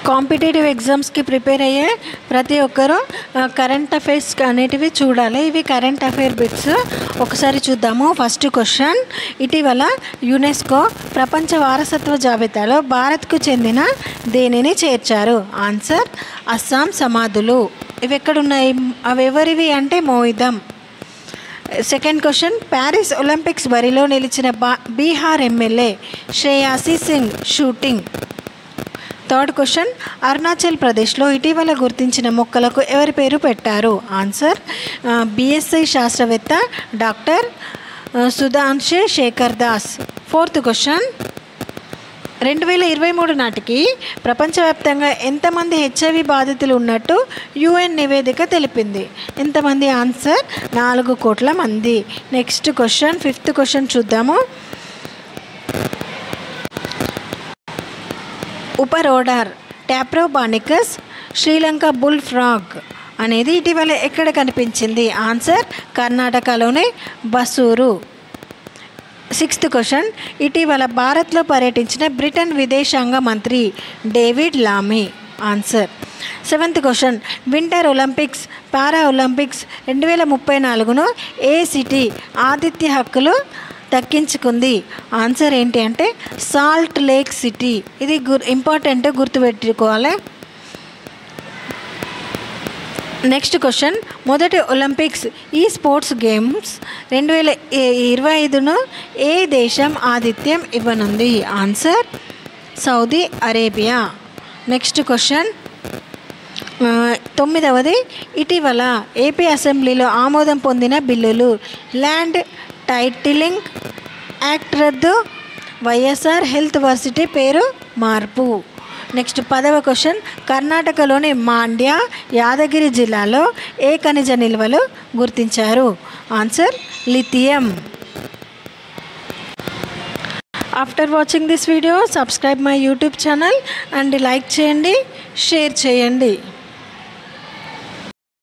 competitive ఎగ్జామ్స్కి prepare అయ్యే ప్రతి ఒక్కరూ కరెంట్ అఫైర్స్ అనేటివి చూడాలి ఇవి కరెంట్ అఫైర్ బిట్స్ ఒకసారి చూద్దాము ఫస్ట్ క్వశ్చన్ ఇటీవల యునెస్కో ప్రపంచ వారసత్వ జాబితాలో భారత్కు చెందిన దేనిని చేర్చారు ఆన్సర్ అస్సాం సమాధులు ఇవి ఎక్కడున్నాయి అవి ఎవరివి అంటే Moidam second question Paris Olympics బరిలో నిలిచిన బా Bihar MLA Shreyasi Singh shooting third question Arunachal ప్రదేశ్లో ఇటీవల గుర్తించిన మొక్కలకు ఎవరి పేరు పెట్టారు ఆన్సర్ బిఎస్ఐ శాస్త్రవేత్త doctor Sudhanshu Shekhar Das fourth question రెండు వేల ఇరవై మూడు నాటికి ప్రపంచవ్యాప్తంగా ఎంతమంది హెచ్ఐవి బాధితులు ఉన్నట్టు యుఎన్ నివేదిక తెలిపింది ఎంతమంది ఆన్సర్ నాలుగు కోట్ల మంది నెక్స్ట్ క్వశ్చన్ ఫిఫ్త్ క్వశ్చన్ చూద్దాము Uperodon taprobanicus Sri Lanka bull frog అనేది ఇటీవల ఎక్కడ కనిపించింది ఆన్సర్ కర్ణాటకలోని బసూరు సిక్స్త్ క్వశ్చన్ ఇటీవల భారత్లో పర్యటించిన బ్రిటన్ విదేశాంగ మంత్రి David Lammy answer seventh question winter Olympics para Olympics రెండు వేల ముప్పై నాలుగును ఏ సిటీ ఆతిథ్య హక్కులు దక్కించుకుంది ఆన్సర్ ఏంటి అంటే సాల్ట్ లేక్ సిటీ ఇది గుర్ ఇంపార్టెంట్ గుర్తుపెట్టుకోవాలి నెక్స్ట్ క్వశ్చన్ మొదటి ఒలింపిక్స్ ఈ స్పోర్ట్స్ గేమ్స్ రెండు వేల ఇరవై ఐదును ఏ దేశం ఆతిథ్యం ఇవ్వనుంది answer Saudi Arabia next question ఆ, తొమ్మిదవది ఇటీవల ఏపీ అసెంబ్లీలో ఆమోదం పొందిన బిల్లులు ల్యాండ్ టైటిలింగ్ యాక్ట్ రద్దు వైఎస్ఆర్ హెల్త్ వర్సిటీ పేరు మార్పు నెక్స్ట్ పదవ క్వశ్చన్ కర్ణాటకలోని మాండ్య యాదగిరి జిల్లాలో ఏ ఖనిజ నిల్వలు గుర్తించారు answer lithium after watching this video subscribe my YouTube channel and like చేయండి షేర్ చేయండి